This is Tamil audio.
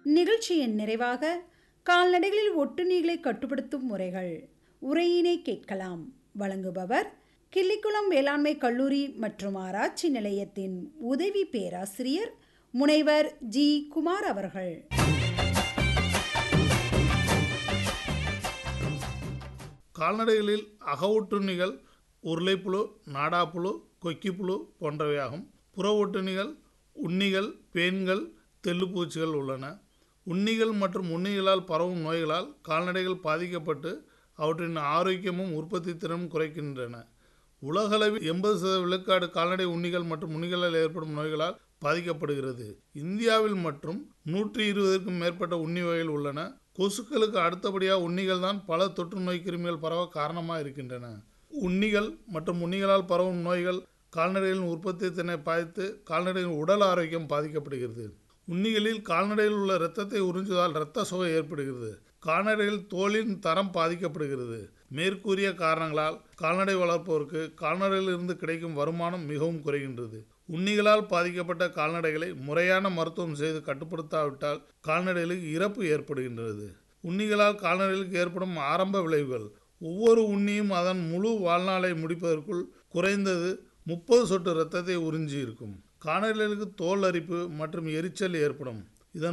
நிகழ்ச்சியின் நிறைவாக கால்நடைகளில் ஒட்டுண்ணிகளை கட்டுப்படுத்தும் முறைகள் உரையினை கேட்கலாம் வழங்குபவர் கிள்ளிக்குளம் வேளாண்மை கல்லூரி மற்றும் ஆராய்ச்சி நிலையத்தின் உதவி பேராசிரியர் முனைவர் ஜி குமார் அவர்கள் கால்நடைகளில் அகவொட்டுண்ணிகள் உருளைப்புழு நாடாப்புழு கொக்கிப்புழு போன்றவையாகும் புற ஒட்டுண்ணிகள் உண்ணிகள் பேன்கள் தெள்ளுப்பூச்சிகள் உள்ளன உண்ணிகள் மற்றும் உண்ணிகளால் பரவும் நோய்களால் கால்நடைகள் பாதிக்கப்பட்டு அவற்றின் ஆரோக்கியமும் உற்பத்தி திறனும் குறைக்கின்றன உலகளவில் எண்பது சதவீத விழுக்காடு கால்நடை உண்ணிகள் மற்றும் உண்ணிகளால் ஏற்படும் நோய்களால் பாதிக்கப்படுகிறது இந்தியாவில் மற்றும் நூற்றி இருபதுக்கும் மேற்பட்ட உண்ணி வகைகள் உள்ளன கொசுக்களுக்கு அடுத்தபடியாக உண்ணிகள் தான் பல தொற்று நோய் கிருமிகள் பரவ காரணமாக இருக்கின்றன உண்ணிகள் மற்றும் உண்ணிகளால் பரவும் நோய்கள் கால்நடைகளின் உற்பத்தி திறனை பாதித்து கால்நடைகளின் உடல் ஆரோக்கியம் பாதிக்கப்படுகிறது உண்ணிகளில் கால்நடையில் உள்ள இரத்தத்தை உறிஞ்சுவதால் இரத்த சுவை ஏற்படுகிறது கால்நடைகள் தோலின் தரம் பாதிக்கப்படுகிறது மேற்கூறிய காரணங்களால் கால்நடை வளர்ப்போருக்கு கால்நடைகளிலிருந்து கிடைக்கும் வருமானம் மிகவும் குறைகின்றது உண்ணிகளால் பாதிக்கப்பட்ட கால்நடைகளை முறையான மருத்துவம் செய்து கட்டுப்படுத்தாவிட்டால் கால்நடைகளுக்கு இறப்பு ஏற்படுகின்றது உண்ணிகளால் கால்நடைகளுக்கு ஏற்படும் ஆரம்ப விளைவுகள் ஒவ்வொரு உண்ணியும் அதன் முழு வாழ்நாளை முடிப்பதற்குள் குறைந்தது முப்பது சொட்டு இரத்தத்தை உறிஞ்சி இருக்கும் கால்நடைகளுக்கு தோல் அரிப்பு மற்றும் எரிச்சல் ஏற்படும்